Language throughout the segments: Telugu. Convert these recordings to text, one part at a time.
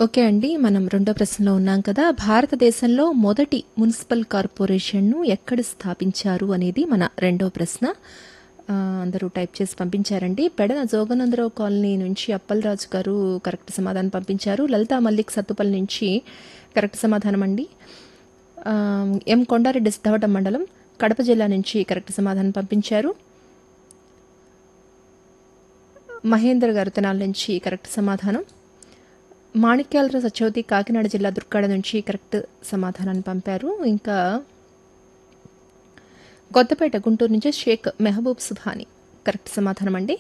ఓకే అండి మనం రెండో ప్రశ్నలో ఉన్నాం కదా భారతదేశంలో మొదటి మున్సిపల్ కార్పొరేషన్ను ఎక్కడ స్థాపించారు అనేది మన రెండో ప్రశ్న ఆ, అందరూ టైప్ చేసి పంపించారండి పెడన జోగనందరావు కాలనీ నుంచి అప్పలరాజు గారు కరెక్ట్ సమాధానం పంపించారు లలితా మల్లిక్ సత్తుపల్లి నుంచి కరెక్ట్ సమాధానం అండి ఆ, ఎం కొండారెడ్డి సిద్ధవటం మండలం కడప జిల్లా నుంచి కరెక్ట్ సమాధానం పంపించారు మహేందర్ గారు తెనాల నుంచి కరెక్ట్ సమాధానం మాణిక్యాలరావు సత్యవతి కాకినాడ జిల్లా దుర్గాడ నుంచి కరెక్ట్ సమాధానాన్ని పంపారు ఇంకా కొత్తపేట గుంటూరు నుంచి షేక్ మెహబూబ్ సుభాని కరెక్ట్ సమాధానం అండి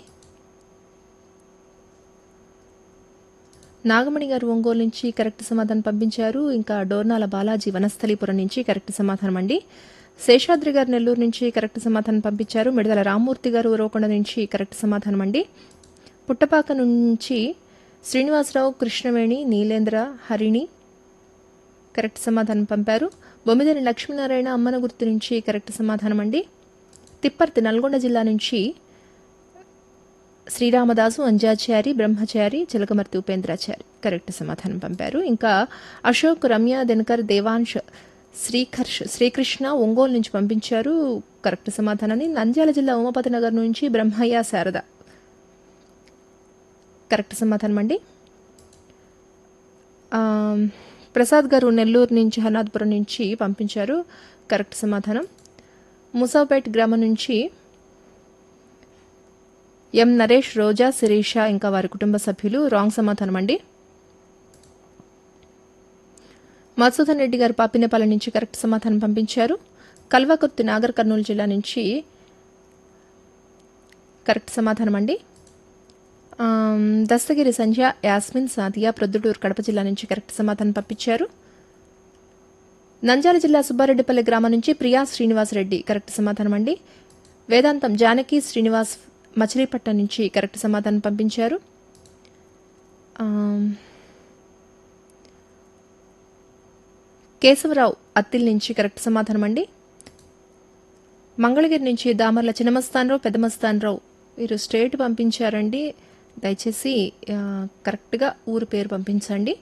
నాగమణి గారు ఒంగోలు నుంచి కరెక్ట్ సమాధానం పంపించారు ఇంకా డోర్నాల బాలాజీ వనస్థలీపురం నుంచి కరెక్ట్ సమాధానం అండి శేషాద్రి గారు నెల్లూరు నుంచి కరెక్ట్ సమాధానం పంపించారు మిడదల రామ్మూర్తి గారు ఉరవకొండ నుంచి కరెక్ట్ సమాధానం అండి పుట్టపాక నుంచి శ్రీనివాసరావు కృష్ణవేణి నీలేంద్ర హరిణి కరెక్ట్ సమాధానం పంపారు బొమ్మిదని లక్ష్మీనారాయణ అమ్మన గుర్తు నుంచి కరెక్ట్ సమాధానం అండి తిప్పర్తి నల్గొండ జిల్లా నుంచి శ్రీరామదాసు అంజాచారి బ్రహ్మచారి చిలకమర్తి ఉపేంద్రాచారి కరెక్ట్ సమాధానం పంపారు ఇంకా అశోక్ రమ్య దినకర్ దేవాంశ్ శ్రీకర్ష్ శ్రీకృష్ణ ఒంగోలు నుంచి పంపించారు కరెక్ట్ సమాధానాన్ని నంద్యాల జిల్లా ఉమాపతి నగర్ నుంచి బ్రహ్మయ్య శారద కరెక్ట్ సమాధానం అండి ఆ, ప్రసాద్ గారు నెల్లూరు నుంచి హనాద్పురం నుంచి పంపించారు కరెక్ట్ సమాధానం ముసాపేట్ గ్రామం నుంచి ఎం నరేష్ రోజా శిరీష ఇంకా వారి కుటుంబ సభ్యులు రాంగ్ సమాధానం అండి మధుసూదన్ రెడ్డి గారు పాపినేపాలెం నుంచి కరెక్ట్ సమాధానం పంపించారు కల్వకుర్తి నాగర్ కర్నూలు జిల్లా నుంచి కరెక్ట్ సమాధానం అండి ఆమ్, దస్తగిరి సంధ్య యాస్మిన్ సాదియా ప్రొద్దుటూరు కడప జిల్లా నుంచి కరెక్ట్ సమాధానం పంపించారు నంద్యాల జిల్లా సుబ్బారెడ్డిపల్లి గ్రామం నుంచి ప్రియా శ్రీనివాస్ రెడ్డి కరెక్ట్ సమాధానం అండి వేదాంతం జానకి శ్రీనివాస్ మచిలీపట్నం నుంచి కరెక్ట్ సమాధానం పంపించారు ఆమ్, కేశవరావు అత్తిల్ నుంచి కరెక్ట్ సమాధానం అండి మంగళగిరి నుంచి దామర్ల చిన్నమస్తానరావు పెద్దమస్తానరావు వీరు స్టేట్ పంపించారండి దయచేసి ఆ, కరెక్ట్గా ఊరు పేరు పంపించండి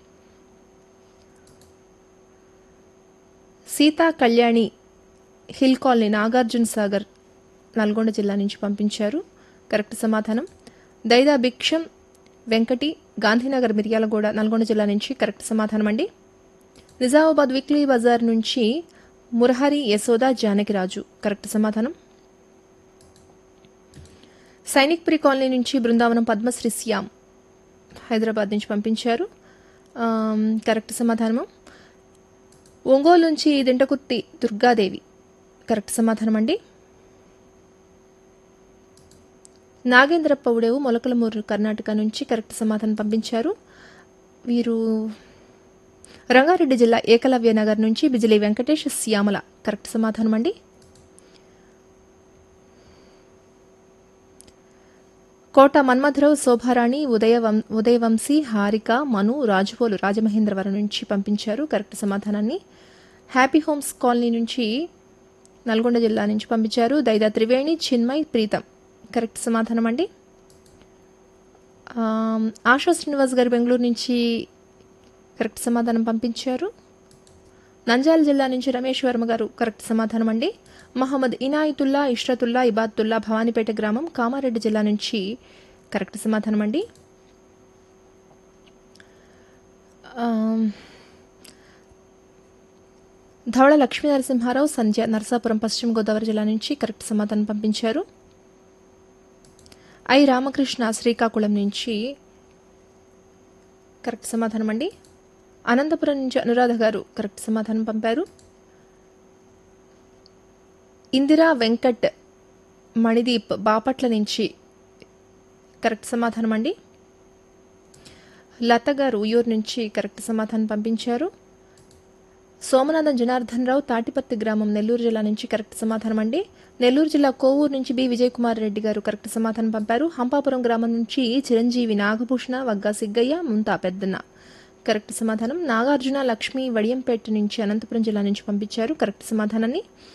సీతా కళ్యాణి హిల్ కాలనీ నాగార్జున సాగర్ నల్గొండ జిల్లా నుంచి పంపించారు కరెక్ట్ సమాధానం దైదా భిక్షం వెంకటి గాంధీనగర్ మిర్యాలగూడ నల్గొండ జిల్లా నుంచి కరెక్ట్ సమాధానం అండి నిజామాబాద్ వీక్లీ బజార్ నుంచి మురహరి యశోద జానకిరాజు కరెక్ట్ సమాధానం సైనిక్పురి కాలనీ నుంచి బృందావనం పద్మశ్రీ శ్యామ్ హైదరాబాద్ నుంచి పంపించారు ఆమ్, కరెక్ట్ సమాధానము ఒంగోలు నుంచి దింటకుత్తి దుర్గాదేవి కరెక్ట్ సమాధానం అండి నాగేంద్రప్ప ఉడేవు మొలకలమూరు కర్ణాటక నుంచి కరెక్ట్ సమాధానం పంపించారు వీరు రంగారెడ్డి జిల్లా ఏకలవ్య నగర్ నుంచి బిజిలీ వెంకటేష్ శ్యామల కరెక్ట్ సమాధానం అండి కోట మన్మథరావు శోభారాణి ఉదయవం ఉదయవంశీ హారిక మను రాజుపోలు రాజమహేంద్రవరం నుంచి పంపించారు కరెక్ట్ సమాధానాన్ని హ్యాపీ హోమ్స్ కాలనీ నుంచి నల్గొండ జిల్లా నుంచి పంపించారు దైదా త్రివేణి చిన్మయ్ ప్రీతం కరెక్ట్ సమాధానం అండి ఆమ్, ఆశా శ్రీనివాస్ గారు బెంగళూరు నుంచి కరెక్ట్ సమాధానం పంపించారు నంజాల్ జిల్లా నుంచి రమేష్ వర్మ గారు కరెక్ట్ సమాధానం అండి మహమ్మద్ ఇనాయతుల్లా ఇష్రతుల్లా ఇబాద్తుల్లా భవానీపేట గ్రామం కామారెడ్డి జిల్లా నుంచి కరెక్ట్ సమాధానం అండి ఆమ్, ధవళ లక్ష్మీ నరసింహారావు సంధ్య నరసాపురం పశ్చిమ గోదావరి జిల్లా నుంచి కరెక్ట్ సమాధానం పంపించారు ఐ రామకృష్ణ శ్రీకాకుళం నుంచి కరెక్ట్ సమాధానం అండి అనంతపురం నుంచి అనురాధ గారు కరెక్ట్ సమాధానం పంపారు ఇందిరా వెంకట్ మణిదీప్ బాపట్ల నుంచి కరెక్ట్ సమాధానం అండి లత గారు ఉయ్యూరు నుంచి కరెక్ట్ సమాధానం పంపించారు సోమనాథం జనార్దన్ రావు తాటిపత్తి గ్రామం నెల్లూరు జిల్లా నుంచి కరెక్ట్ సమాధానం అండి నెల్లూరు జిల్లా కోవూరు నుంచి బి విజయ్ కుమార్ రెడ్డి గారు కరెక్ట్ సమాధానం పంపారు హంపాపురం గ్రామం నుంచి చిరంజీవి నాగభూషణ వగ్గా సిగ్గయ్య ముంతా పెద్దన్న కరెక్ట్ సమాధానం నాగార్జున లక్ష్మి వడియంపేట నుంచి అనంతపురం జిల్లా నుంచి పంపించారు కరెక్ట్ సమాధానాన్ని